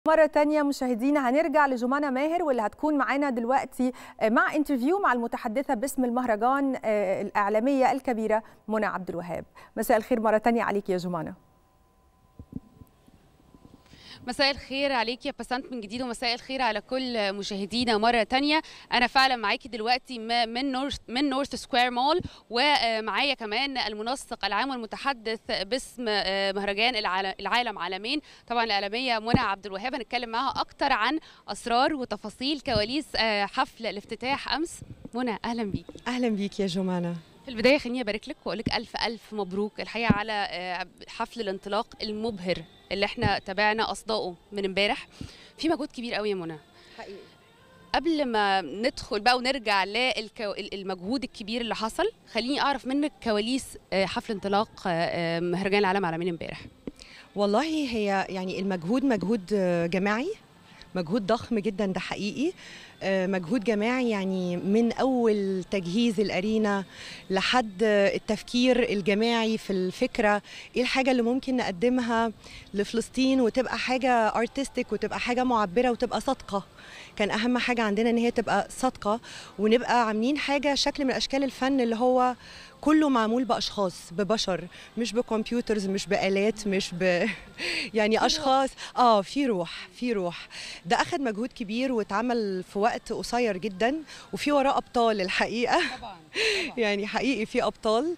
مرة تانية مشاهدينا هنرجع لجمانة ماهر واللي هتكون معانا دلوقتي مع انترفيو مع المتحدثة باسم المهرجان الإعلامية الكبيرة منى عبد الوهاب مساء الخير مرة تانية عليك يا جمانة مساء الخير عليك يا بسنت من جديد ومساء الخير على كل مشاهدينا مره تانية انا فعلا معاكي دلوقتي من نورث من نورث سكوير مول ومعايا كمان المنسق العام والمتحدث باسم مهرجان العالم عالمين طبعا الاعلاميه منى عبد الوهاب هنتكلم معاها اكتر عن اسرار وتفاصيل كواليس حفل الافتتاح امس منى اهلا بيكي اهلا بيك يا جمانه في البدايه خليني ابارك لك واقول لك الف الف مبروك الحقيقه على حفل الانطلاق المبهر اللي احنا تابعنا اصدائه من امبارح في مجهود كبير قوي يا منى حقيقي قبل ما ندخل بقى ونرجع للمجهود الكبير اللي حصل خليني اعرف منك كواليس حفل انطلاق مهرجان العالم عالمين امبارح والله هي يعني المجهود مجهود جماعي مجهود ضخم جدا ده حقيقي مجهود جماعي يعني من اول تجهيز الارينا لحد التفكير الجماعي في الفكره ايه الحاجه اللي ممكن نقدمها لفلسطين وتبقى حاجه ارتستيك وتبقى حاجه معبره وتبقى صادقه كان اهم حاجه عندنا ان هي تبقى صادقه ونبقى عاملين حاجه شكل من اشكال الفن اللي هو كله معمول باشخاص ببشر مش بكمبيوترز مش بالات مش ب يعني اشخاص اه في روح في روح ده اخذ مجهود كبير واتعمل في وقت قصير جدا وفي وراه ابطال الحقيقه طبعا, طبعا. يعني حقيقي في ابطال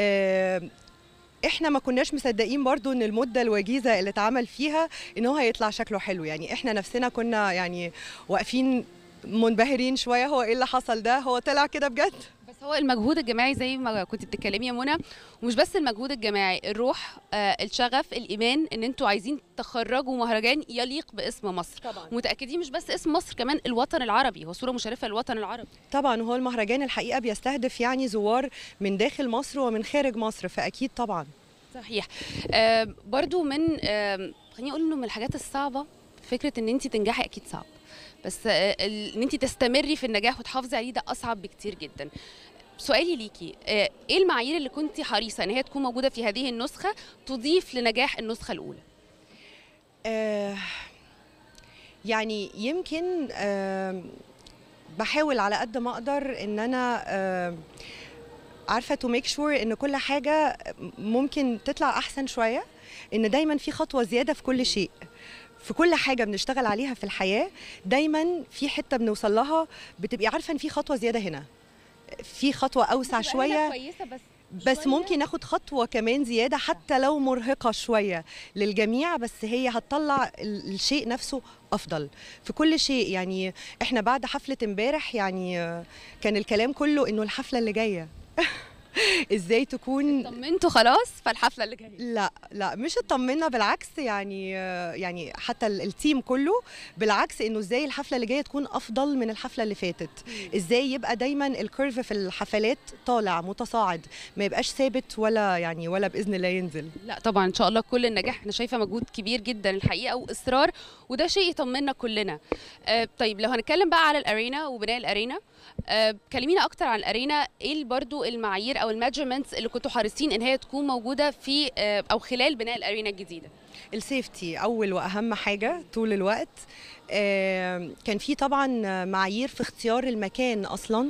آه احنا ما كناش مصدقين برضو ان المده الوجيزه اللي اتعمل فيها ان هو هيطلع شكله حلو يعني احنا نفسنا كنا يعني واقفين منبهرين شويه هو ايه اللي حصل ده هو طلع كده بجد بس هو المجهود الجماعي زي ما كنت بتتكلمي يا منى ومش بس المجهود الجماعي الروح آه الشغف الايمان ان انتوا عايزين تخرجوا مهرجان يليق باسم مصر طبعا متاكدين مش بس اسم مصر كمان الوطن العربي هو صوره مشرفه للوطن العربي طبعا هو المهرجان الحقيقه بيستهدف يعني زوار من داخل مصر ومن خارج مصر فاكيد طبعا صحيح آه برضو من آه خليني اقول انه من الحاجات الصعبه فكره ان انت تنجحي اكيد صعب بس ان انت تستمري في النجاح وتحافظي عليه ده اصعب بكتير جدا سؤالي ليكي ايه المعايير اللي كنت حريصه ان هي تكون موجوده في هذه النسخه تضيف لنجاح النسخه الاولى آه يعني يمكن آه بحاول على قد ما اقدر ان انا آه عارفه تو ميك شور ان كل حاجه ممكن تطلع احسن شويه ان دايما في خطوه زياده في كل شيء في كل حاجة بنشتغل عليها في الحياة دايما في حتة بنوصل لها بتبقي عارفة ان في خطوة زيادة هنا في خطوة أوسع شوية كويسة بس بس شوية. ممكن ناخد خطوة كمان زيادة حتى لو مرهقة شوية للجميع بس هي هتطلع الشيء نفسه أفضل في كل شيء يعني احنا بعد حفلة امبارح يعني كان الكلام كله انه الحفلة اللي جاية ازاي تكون طمنتوا خلاص فالحفله اللي جايه لا لا مش اطمنا بالعكس يعني يعني حتى التيم كله بالعكس انه ازاي الحفله اللي جايه تكون افضل من الحفله اللي فاتت ازاي يبقى دايما الكيرف في الحفلات طالع متصاعد ما يبقاش ثابت ولا يعني ولا باذن الله ينزل لا طبعا ان شاء الله كل النجاح انا شايفه مجهود كبير جدا الحقيقه واصرار وده شيء يطمنا كلنا آه طيب لو هنتكلم بقى على الارينا وبناء الارينا آه كلمينا اكتر عن الارينا ايه برضو المعايير او الميجرمنتس اللي كنتوا حريصين ان هي تكون موجوده في آه او خلال بناء الارينا الجديده السيفتي اول واهم حاجه طول الوقت آه كان في طبعا معايير في اختيار المكان اصلا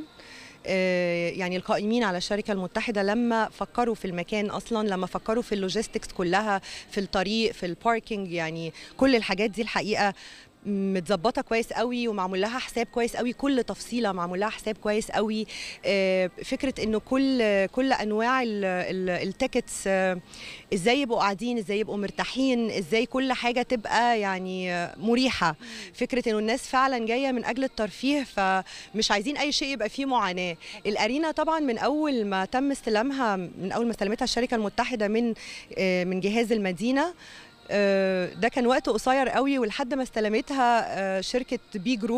يعني القائمين على الشركة المتحدة لما فكروا في المكان أصلا لما فكروا في اللوجيستكس كلها في الطريق في الباركينج يعني كل الحاجات دي الحقيقة متظبطه كويس قوي ومعمول لها حساب كويس قوي كل تفصيله معمول لها حساب كويس قوي فكره انه كل كل انواع التيكتس ازاي يبقوا قاعدين ازاي يبقوا مرتاحين ازاي كل حاجه تبقى يعني مريحه فكره انه الناس فعلا جايه من اجل الترفيه فمش عايزين اي شيء يبقى فيه معاناه الارينا طبعا من اول ما تم استلامها من اول ما استلمتها الشركه المتحده من من جهاز المدينه ده كان وقت قصير قوي ولحد ما استلمتها شركه بي جروب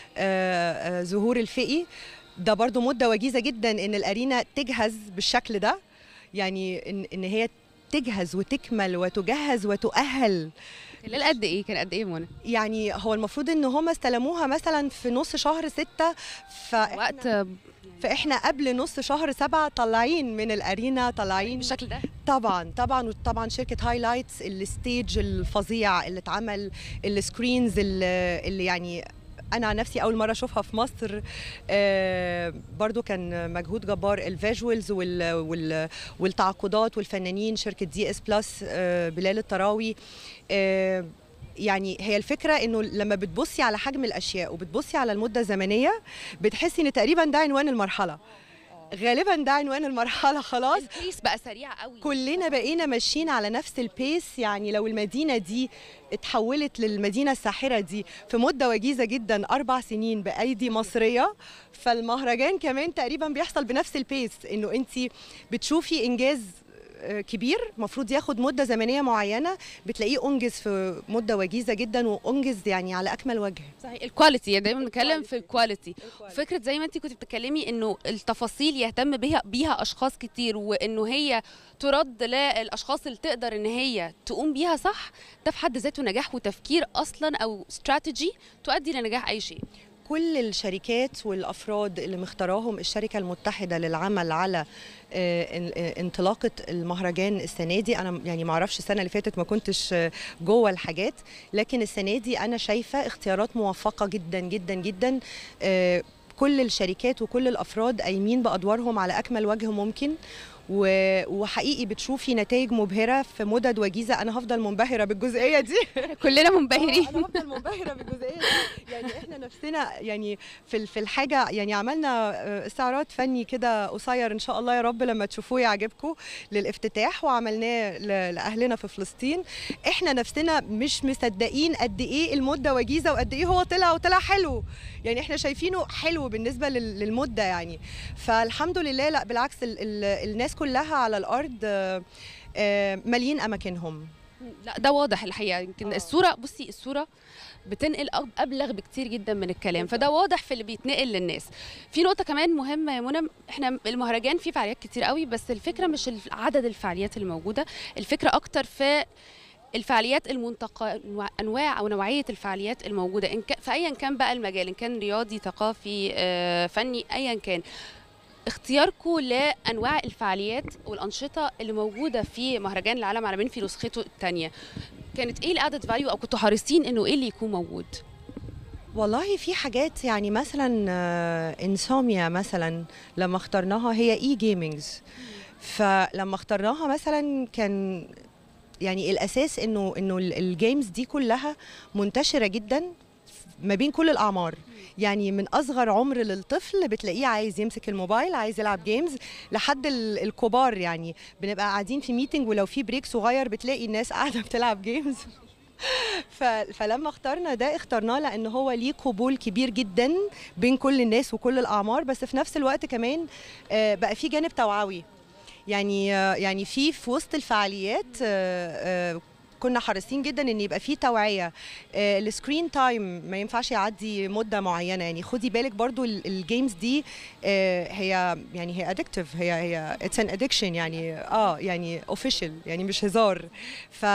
ظهور الفقي ده برضو مده وجيزه جدا ان الارينا تجهز بالشكل ده يعني ان, إن هي تجهز وتكمل وتجهز وتؤهل خلال قد ايه كان قد ايه منى يعني هو المفروض ان هم استلموها مثلا في نص شهر ستة ف وقت فاحنا قبل نص شهر سبعة طالعين من الارينا طالعين بالشكل ده طبعا طبعا وطبعا شركه هايلايتس الستيج الفظيع اللي اتعمل السكرينز اللي, اللي يعني انا عن نفسي اول مره اشوفها في مصر آه برضو كان مجهود جبار الفيجوالز وال وال والتعاقدات والفنانين شركه دي اس بلس آه بلال الطراوي آه يعني هي الفكره انه لما بتبصي على حجم الاشياء وبتبصي على المده الزمنيه بتحسي ان تقريبا ده عنوان المرحله غالبا ده عنوان المرحله خلاص البيس بقى سريع قوي كلنا بقينا ماشيين على نفس البيس يعني لو المدينه دي اتحولت للمدينه الساحره دي في مده وجيزه جدا اربع سنين بايدي مصريه فالمهرجان كمان تقريبا بيحصل بنفس البيس انه انت بتشوفي انجاز كبير المفروض ياخد مده زمنيه معينه بتلاقيه انجز في مده وجيزه جدا وانجز يعني على اكمل وجه صحيح الكواليتي يعني دايما بنتكلم في الكواليتي فكره زي ما انت كنت بتتكلمي انه التفاصيل يهتم بيها بيها اشخاص كتير وانه هي ترد للاشخاص اللي تقدر ان هي تقوم بيها صح ده في حد ذاته نجاح وتفكير اصلا او استراتيجي تؤدي لنجاح اي شيء كل الشركات والافراد اللي مختاراهم الشركه المتحده للعمل على انطلاقه المهرجان السنه دي انا يعني ما اعرفش السنه اللي فاتت ما كنتش جوه الحاجات لكن السنه دي انا شايفه اختيارات موفقه جدا جدا جدا كل الشركات وكل الافراد قايمين بادوارهم على اكمل وجه ممكن وحقيقي بتشوفي نتائج مبهره في مدد وجيزه انا هفضل منبهره بالجزئيه دي كلنا منبهرين انا هفضل منبهره بالجزئيه دي يعني احنا نفسنا يعني في في الحاجه يعني عملنا استعراض فني كده قصير ان شاء الله يا رب لما تشوفوه يعجبكم للافتتاح وعملناه لاهلنا في فلسطين احنا نفسنا مش مصدقين قد ايه المده وجيزه وقد ايه هو طلع وطلع حلو يعني احنا شايفينه حلو بالنسبه للمده يعني فالحمد لله لا بالعكس ال ال الناس كلها على الارض مالين اماكنهم لا ده واضح الحقيقه يمكن آه. الصوره بصي الصوره بتنقل أب- ابلغ بكتير جدا من الكلام فده واضح في اللي بيتنقل للناس في نقطه كمان مهمه يا منى احنا المهرجان فيه فعاليات كتير قوي بس الفكره مش الف- عدد الفعاليات الموجوده الفكره اكتر في الفعاليات المنتقى انواع او نوعيه الفعاليات الموجوده ان كان في ايا كان بقى المجال ان كان رياضي ثقافي آه، فني ايا كان اختياركم لانواع الفعاليات والانشطه اللي موجوده في مهرجان العالم العالمين في نسخته الثانيه كانت ايه الادد فاليو او كنتوا حريصين انه ايه اللي يكون موجود والله في حاجات يعني مثلا آه، انسوميا مثلا لما اخترناها هي اي جيمنجز فلما اخترناها مثلا كان يعني الاساس انه انه ال- الجيمز دي كلها منتشره جدا ما بين كل الاعمار يعني من اصغر عمر للطفل بتلاقيه عايز يمسك الموبايل عايز يلعب جيمز لحد ال- الكبار يعني بنبقى قاعدين في ميتنج ولو في بريك صغير بتلاقي الناس قاعده بتلعب جيمز ف... فلما اخترنا ده اخترناه لان هو ليه قبول كبير جدا بين كل الناس وكل الاعمار بس في نفس الوقت كمان آه، بقى في جانب توعوي يعني آه، يعني في في وسط الفعاليات آه، آه، كنا حريصين جدا ان يبقى في توعيه آه، السكرين تايم ما ينفعش يعدي مده معينه يعني خدي بالك برضو ال- الجيمز دي آه، هي يعني هي ادكتيف هي هي اتس ان ادكشن يعني اه يعني اوفيشال يعني مش هزار ف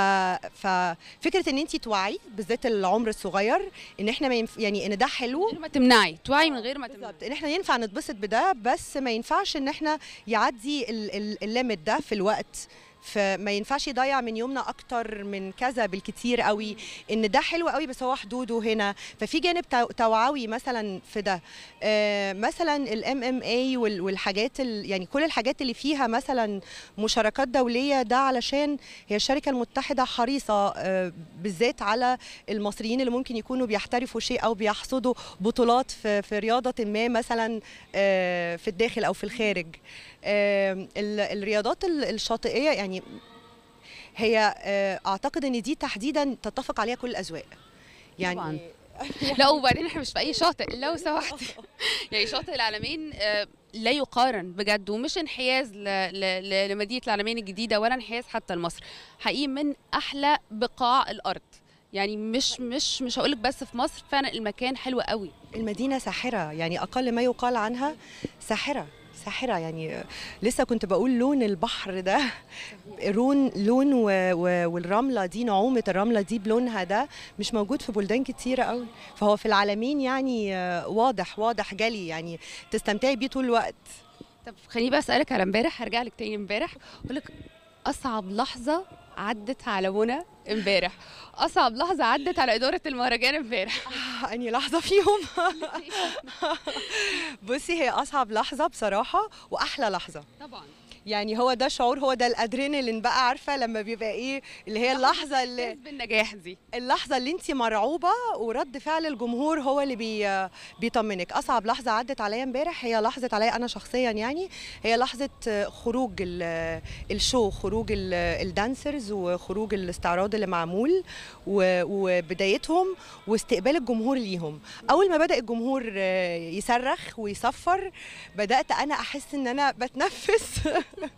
ففكره ان انت توعي بالذات العمر الصغير ان احنا ما ينف... يعني ان ده حلو من غير ما تمنعي توعي من غير ما تمنعي بالظبط ان احنا ينفع نتبسط بده بس ما ينفعش ان احنا يعدي ال- ال- الليميت ده في الوقت فما ينفعش يضيع من يومنا اكتر من كذا بالكتير قوي ان ده حلو قوي بس هو حدوده هنا ففي جانب تو- توعوي مثلا في ده آه مثلا الام ام اي والحاجات ال- يعني كل الحاجات اللي فيها مثلا مشاركات دوليه ده علشان هي الشركه المتحده حريصه آه بالذات على المصريين اللي ممكن يكونوا بيحترفوا شيء او بيحصدوا بطولات في, في رياضه ما مثلا آه، في الداخل او في الخارج آه، ال- الرياضات ال- الشاطئيه يعني هي آه، اعتقد ان دي تحديدا تتفق عليها كل الاذواق يعني طبعاً. لا وبعدين احنا مش في اي شاطئ لو سمحتي يعني شاطئ العالمين آه، لا يقارن بجد ومش انحياز ل- ل- ل- لمدينه العالمين الجديده ولا انحياز حتى لمصر حقيقي من احلى بقاع الارض يعني مش مش مش هقولك بس في مصر فعلا المكان حلو قوي المدينه ساحره يعني اقل ما يقال عنها ساحره ساحره يعني لسه كنت بقول لون البحر ده لون لون و... و... والرمله دي نعومه الرمله دي بلونها ده مش موجود في بلدان كتيره قوي فهو في العالمين يعني آه، واضح واضح جلي يعني تستمتعي بيه طول الوقت طب خليني بقى اسالك على امبارح هرجع لك تاني امبارح اقول لك اصعب لحظه عدت على منى امبارح اصعب لحظه عدت على اداره المهرجان امبارح آه، اني لحظه فيهم بصي هي اصعب لحظه بصراحه واحلى لحظه طبعا يعني هو ده شعور هو ده الادرينالين بقى عارفه لما بيبقى ايه اللي هي اللحظه اللي بالنجاح دي اللحظه اللي انت مرعوبه ورد فعل الجمهور هو اللي بي بيطمنك اصعب لحظه عدت عليا امبارح هي لحظه عليا انا شخصيا يعني هي لحظه خروج ال- الشو خروج ال- الدانسرز وخروج الاستعراض اللي معمول و- وبدايتهم واستقبال الجمهور ليهم اول ما بدا الجمهور آه، يصرخ ويصفر بدات انا احس ان انا بتنفس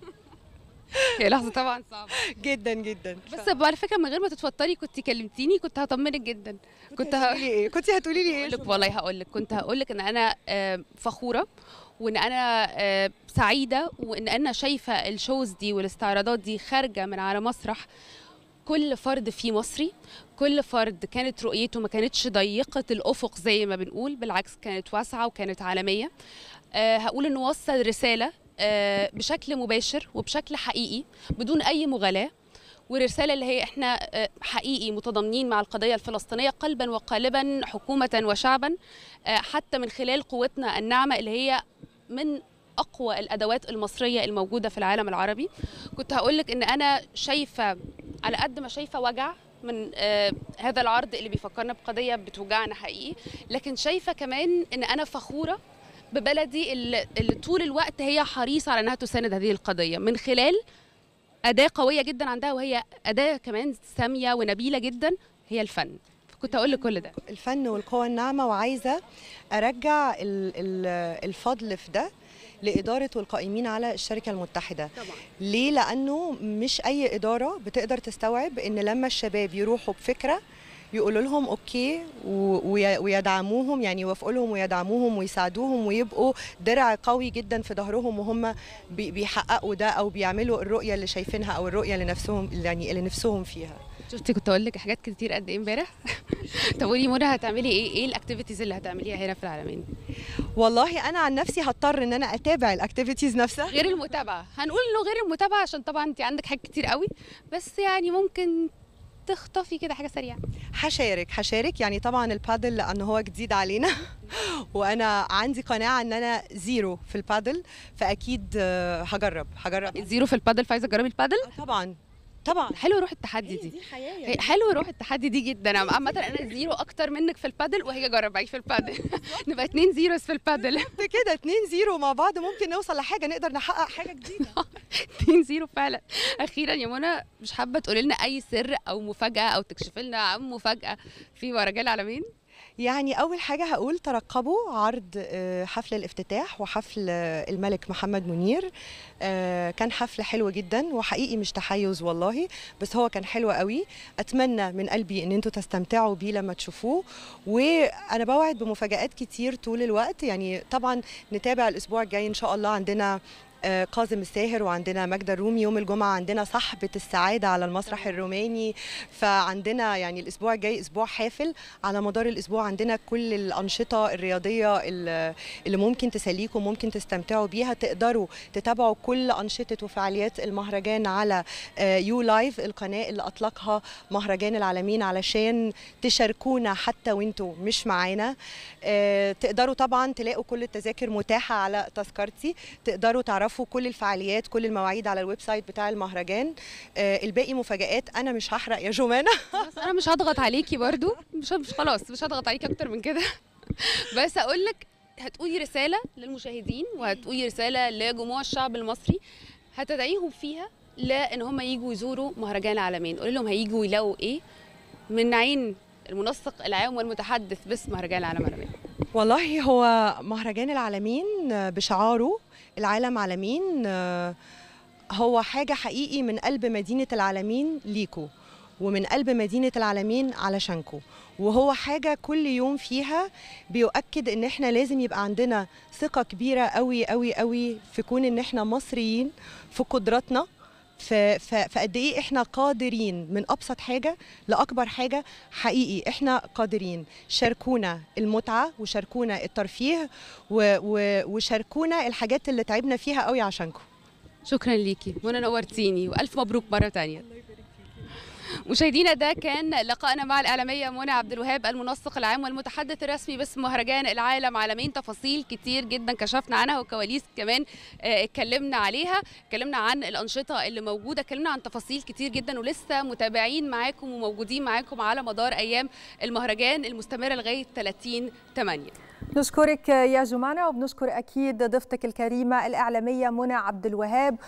هي لحظه طبعا صعبه جدا جدا بس على فكره من غير ما تتوتري كنت كلمتيني كنت هطمنك جدا كنت ه... هتقولي ايه كنت هتقولي لي هقول ايه لك والله هقول لك كنت هقول لك ان انا آه، فخوره وان انا آه، سعيده وان انا شايفه الشوز دي والاستعراضات دي خارجه من على مسرح كل فرد فيه مصري كل فرد كانت رؤيته ما كانتش ضيقه الافق زي ما بنقول بالعكس كانت واسعه وكانت عالميه آه، هقول انه وصل رساله آه، بشكل مباشر وبشكل حقيقي بدون اي مغالاه والرساله اللي هي احنا آه، حقيقي متضامنين مع القضيه الفلسطينيه قلبا وقالبا حكومه وشعبا آه، حتى من خلال قوتنا الناعمه اللي هي من اقوى الادوات المصريه الموجوده في العالم العربي كنت هقول لك ان انا شايفه على قد ما شايفه وجع من آه هذا العرض اللي بيفكرنا بقضيه بتوجعنا حقيقي لكن شايفه كمان ان انا فخوره ببلدي اللي اللي طول الوقت هي حريصه على انها تساند هذه القضيه من خلال اداه قويه جدا عندها وهي اداه كمان ساميه ونبيله جدا هي الفن كنت اقول لك كل ده الفن والقوى الناعمة وعايزة أرجع ال- ال- الفضل في ده لإدارة والقائمين على الشركة المتحدة طبعا ليه؟ لأنه مش أي إدارة بتقدر تستوعب إن لما الشباب يروحوا بفكرة يقولوا لهم اوكي و- وي- ويدعموهم يعني يوافقوا لهم ويدعموهم ويساعدوهم ويبقوا درع قوي جدا في ظهرهم وهم بي- بيحققوا ده او بيعملوا الرؤيه اللي شايفينها او الرؤيه اللي نفسهم يعني اللي نفسهم فيها شفتي كنت اقول لك حاجات كتير قد ايه امبارح طب قولي منى هتعملي ايه ايه الاكتيفيتيز اللي هتعمليها هنا في العالمين والله انا عن نفسي هضطر ان انا اتابع الاكتيفيتيز نفسها غير المتابعه هنقول انه غير المتابعه عشان طبعا انت عندك حاجات كتير قوي بس يعني ممكن تخطفي كده حاجه سريعه هشارك هشارك يعني طبعا البادل لانه هو جديد علينا وانا عندي قناعه ان انا زيرو في البادل فاكيد آه، هجرب هجرب زيرو في البادل فايزه جربي البادل آه، طبعا طبعا حلو روح التحدي دي حياه هي حلو روح التحدي دي جدا أنا عامه انا زيرو اكتر منك في البادل وهي جرب معاكي في البادل نبقى اتنين زيروز في البادل كده 2 0 مع بعض ممكن نوصل لحاجه نقدر نحقق حاجه جديده 2 0 فعلا اخيرا يا منى مش حابه تقولي لنا اي سر او مفاجاه او تكشفي لنا عن مفاجاه في مهرجان العالمين يعني اول حاجه هقول ترقبوا عرض آه، حفل الافتتاح وحفل آه، الملك محمد منير آه، كان حفل حلو جدا وحقيقي مش تحيز والله بس هو كان حلو قوي اتمنى من قلبي ان انتوا تستمتعوا بيه لما تشوفوه وانا بوعد بمفاجات كتير طول الوقت يعني طبعا نتابع الاسبوع الجاي ان شاء الله عندنا آه، كاظم الساهر وعندنا ماجدة الرومي يوم الجمعة عندنا صحبة السعادة على المسرح الروماني فعندنا يعني الأسبوع الجاي أسبوع حافل على مدار الأسبوع عندنا كل الأنشطة الرياضية اللي اللي ممكن تسليكم ممكن تستمتعوا بيها تقدروا تتابعوا كل أنشطة وفعاليات المهرجان على آه، يو لايف القناة اللي أطلقها مهرجان العالمين علشان تشاركونا حتى وانتوا مش معانا آه، تقدروا طبعا تلاقوا كل التذاكر متاحة على تذكرتي تقدروا تعرفوا كل الفعاليات كل المواعيد على الويب سايت بتاع المهرجان آه، الباقي مفاجآت أنا مش هحرق يا جمانة بس انا مش هضغط عليكي برضو مش مش خلاص مش هضغط عليكي اكتر من كده بس اقول لك هتقولي رساله للمشاهدين وهتقولي رساله لجموع الشعب المصري هتدعيهم فيها لان هم يجوا يزوروا مهرجان العالمين قولي لهم هيجوا يلاقوا ايه من عين المنسق العام والمتحدث باسم مهرجان العالم العالمين والله هو مهرجان العالمين آه، بشعاره العالم عالمين آه، هو حاجة حقيقي من قلب مدينة العالمين ليكو ومن قلب مدينة العالمين علشانكم وهو حاجة كل يوم فيها بيؤكد ان احنا لازم يبقى عندنا ثقة كبيرة قوي قوي قوي في كون ان احنا مصريين في قدراتنا فقد ايه احنا قادرين من ابسط حاجه لاكبر حاجه حقيقي احنا قادرين شاركونا المتعه وشاركونا الترفيه وشاركونا الحاجات اللي تعبنا فيها قوي عشانكم شكرا ليكي منى نورتيني والف مبروك مره تانية مشاهدينا ده كان لقائنا مع الاعلاميه منى عبد الوهاب المنسق العام والمتحدث الرسمي باسم مهرجان العالم عالمين تفاصيل كتير جدا كشفنا عنها وكواليس كمان اتكلمنا عليها اتكلمنا عن الانشطه اللي موجوده اتكلمنا عن تفاصيل كتير جدا ولسه متابعين معاكم وموجودين معاكم على مدار ايام المهرجان المستمره لغايه 30 8 نشكرك يا جمانة وبنشكر أكيد ضيفتك الكريمة الإعلامية منى عبد الوهاب